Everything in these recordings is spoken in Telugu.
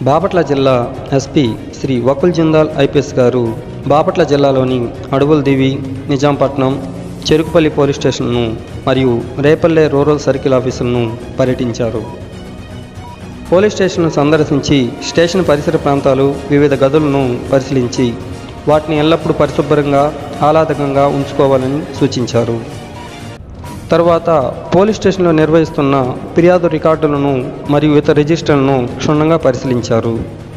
బాపట్ల జిల్లా ఎస్పీ శ్రీ వకుల్ జిందాల్ ఐపీఎస్ గారు బాపట్ల జిల్లాలోని అడవుల దివి నిజాంపట్నం చెరుకుపల్లి పోలీస్ స్టేషన్ను మరియు రేపల్లె రూరల్ సర్కిల్ ఆఫీసులను పర్యటించారు పోలీస్ స్టేషన్ను సందర్శించి స్టేషన్ పరిసర ప్రాంతాలు వివిధ గదులను పరిశీలించి వాటిని ఎల్లప్పుడూ పరిశుభ్రంగా ఆహ్లాదకంగా ఉంచుకోవాలని సూచించారు తరువాత పోలీస్ స్టేషన్లో నిర్వహిస్తున్న ఫిర్యాదు రికార్డులను మరియు ఇతర రిజిస్టర్లను క్షుణ్ణంగా పరిశీలించారు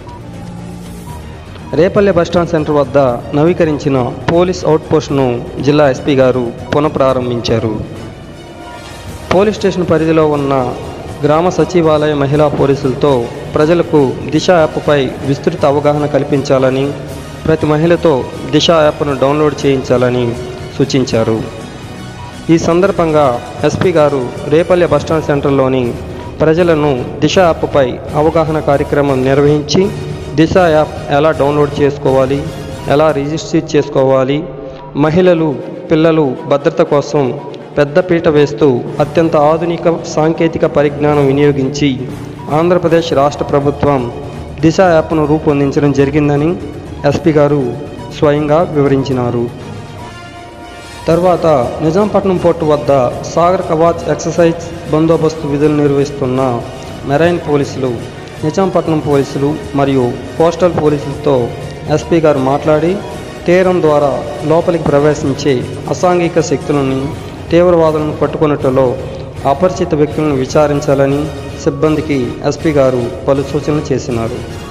రేపల్లె బస్టాండ్ సెంటర్ వద్ద నవీకరించిన పోలీస్ అవుట్పోస్ట్ను జిల్లా ఎస్పీ గారు పునఃప్రారంభించారు పోలీస్ స్టేషన్ పరిధిలో ఉన్న గ్రామ సచివాలయ మహిళా పోలీసులతో ప్రజలకు దిశ యాప్పై విస్తృత అవగాహన కల్పించాలని ప్రతి మహిళతో దిశ యాప్ను డౌన్లోడ్ చేయించాలని సూచించారు ఈ సందర్భంగా ఎస్పీ గారు రేపల్లె బస్టాండ్ సెంటర్లోని ప్రజలను దిశ యాప్పై అవగాహన కార్యక్రమం నిర్వహించి దిశ యాప్ ఎలా డౌన్లోడ్ చేసుకోవాలి ఎలా రిజిస్టర్ చేసుకోవాలి మహిళలు పిల్లలు భద్రత కోసం పెద్దపీట వేస్తూ అత్యంత ఆధునిక సాంకేతిక పరిజ్ఞానం వినియోగించి ఆంధ్రప్రదేశ్ రాష్ట్ర ప్రభుత్వం దిశ యాప్ను రూపొందించడం జరిగిందని ఎస్పీ గారు స్వయంగా వివరించినారు తర్వాత నిజాంపట్నం పోర్టు వద్ద సాగర్ కవాచ్ ఎక్సర్సైజ్ బందోబస్తు విధులు నిర్వహిస్తున్న మెరైన్ పోలీసులు నిజాంపట్నం పోలీసులు మరియు కోస్టల్ పోలీసులతో ఎస్పీ గారు మాట్లాడి తీరం ద్వారా లోపలికి ప్రవేశించే అసాంఘిక శక్తులని తీవ్రవాదులను పట్టుకున్నట్టులో అపరిచిత వ్యక్తులను విచారించాలని సిబ్బందికి ఎస్పీ గారు పలు సూచనలు చేసినారు